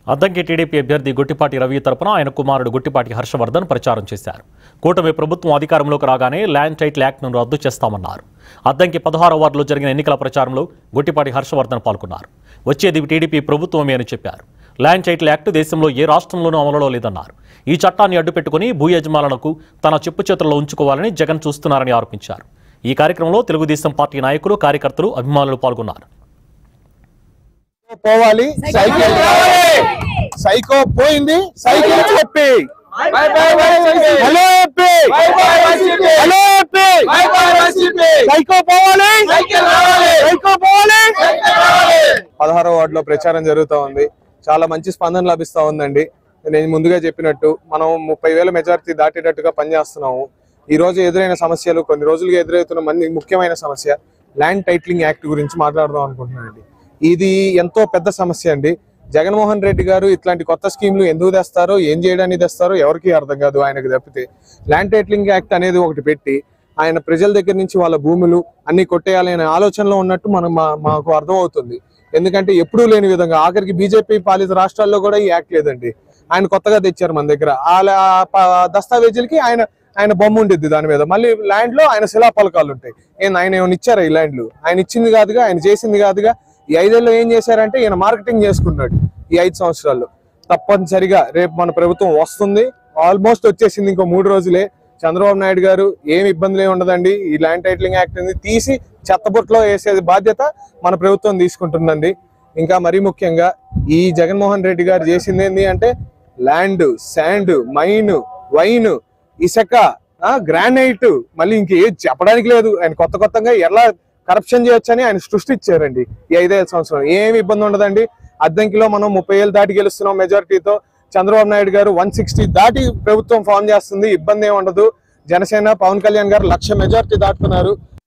Addanki TDP అభ్యర్థి గుట్టిపాటి రవి తరపున ఆయన కుమారుడు గుట్టిపాటి హర్షవర్ధన్ ప్రచారం చేశారు కూటమి ప్రభుత్వం అధికారంలోకి రాగానే ల్యాండ్ టైటిల్ యాక్ట్ను రద్దు చేస్తామన్నారు అద్దంకి పదహారో వార్డులో జరిగిన ఎన్నికల ప్రచారంలో గుట్టిపాటి హర్షవర్ధన్ పాల్గొన్నారు వచ్చేది టీడీపీ ప్రభుత్వమే అని చెప్పారు ల్యాండ్ టైటిల్ యాక్ట్ దేశంలో ఏ రాష్ట్రంలోనూ అమలులో లేదన్నారు ఈ చట్టాన్ని అడ్డుపెట్టుకుని భూ యజమానులకు తన చెప్పు చేతుల్లో ఉంచుకోవాలని జగన్ చూస్తున్నారని ఆరోపించారు ఈ కార్యక్రమంలో తెలుగుదేశం పార్టీ నాయకులు కార్యకర్తలు అభిమానులు పాల్గొన్నారు పోవాలి సైకిల్ రావాలి సైకో పోయింది సైకిల్ చెప్పి హలో చెప్పి హలో చెప్పి సైకో పోవాలి సైకో పోవాలి పదహారో వార్డులో ప్రచారం జరుగుతూ ఉంది చాలా మంచి స్పందన లభిస్తా ఉందండి నేను ముందుగా చెప్పినట్టు మనం ముప్పై వేల మెజారిటీ దాటేటట్టుగా పనిచేస్తున్నాము ఈ రోజు ఎదురైన సమస్యలు కొన్ని రోజులుగా ఎదురవుతున్న మంది ముఖ్యమైన సమస్య ల్యాండ్ టైటిలింగ్ యాక్ట్ గురించి మాట్లాడదాం అనుకుంటున్నానండి ఇది ఎంతో పెద్ద సమస్య అండి జగన్మోహన్ రెడ్డి గారు ఇట్లాంటి కొత్త స్కీమ్లు ఎందుకు తెస్తారో ఏం చేయడానికి తెస్తారో ఎవరికి అర్థం కాదు ఆయనకు తప్పితే ల్యాండ్ టైటిలింగ్ యాక్ట్ అనేది ఒకటి పెట్టి ఆయన ప్రజల దగ్గర నుంచి వాళ్ళ భూములు అన్ని కొట్టేయాలనే ఆలోచనలో ఉన్నట్టు మనం మా- మాకు అర్థం అవుతుంది ఎందుకంటే ఎప్పుడూ లేని విధంగా ఆఖరికి బీజేపీ పాలిత రాష్ట్రాల్లో కూడా ఈ యాక్ట్ లేదండి ఆయన కొత్తగా తెచ్చారు మన దగ్గర ఆ లా- ప- దస్తావేజులకి ఆయన ఆయన బొమ్మ ఉండిద్ది దాని మీద మళ్ళీ ల్యాండ్ లో ఆయన శిలాపలకాలు ఉంటాయి ఏం ఆయన ఏమైనా ఇచ్చారా ఈ ల్యాండ్లు ఆయన ఇచ్చింది కాదుగా ఆయన చేసింది కాదుగా ఈ ఐదేళ్ళు ఏం చేశారంటే ఈయన మార్కెటింగ్ చేసుకున్నాడు ఈ ఐదు సంవత్సరాల్లో తప్పనిసరిగా రేపు మన ప్రభుత్వం వస్తుంది ఆల్మోస్ట్ వచ్చేసింది ఇంకో మూడు రోజులే చంద్రబాబు నాయుడు గారు ఏం ఇబ్బందులు ఏమి ఉండదండి ఈ ల్యాండ్ టైటిలింగ్ యాక్ట్ ని తీసి చెత్తబుట్టలో వేసేది బాధ్యత మన ప్రభుత్వం తీసుకుంటుందండి ఇంకా మరీ ముఖ్యంగా ఈ జగన్మోహన్ రెడ్డి గారు చేసింది ఏంటి అంటే ల్యాండ్ శాండ్ మైన్ వైన్ ఇసుక గ్రానైట్ మళ్ళీ ఇంకేం చెప్పడానికి లేదు ఆయన కొత్త కొత్తగా ఎలా కరప్షన్ చేయొచ్చని ఆయన సృష్టించారండి ఈ ఐదైదు సంవత్సరం ఏమి ఇబ్బంది ఉండదండి అద్దంకిలో మనం ముప్పై ఏళ్ళు దాటి గెలుస్తున్నాం మెజారిటీతో చంద్రబాబు నాయుడు గారు వన్ సిక్స్టీ దాటి ప్రభుత్వం ఫామ్ చేస్తుంది ఇబ్బంది ఏమి ఉండదు జనసేన పవన్ కళ్యాణ్ గారు లక్ష మెజారిటీ దాటుతున్నారు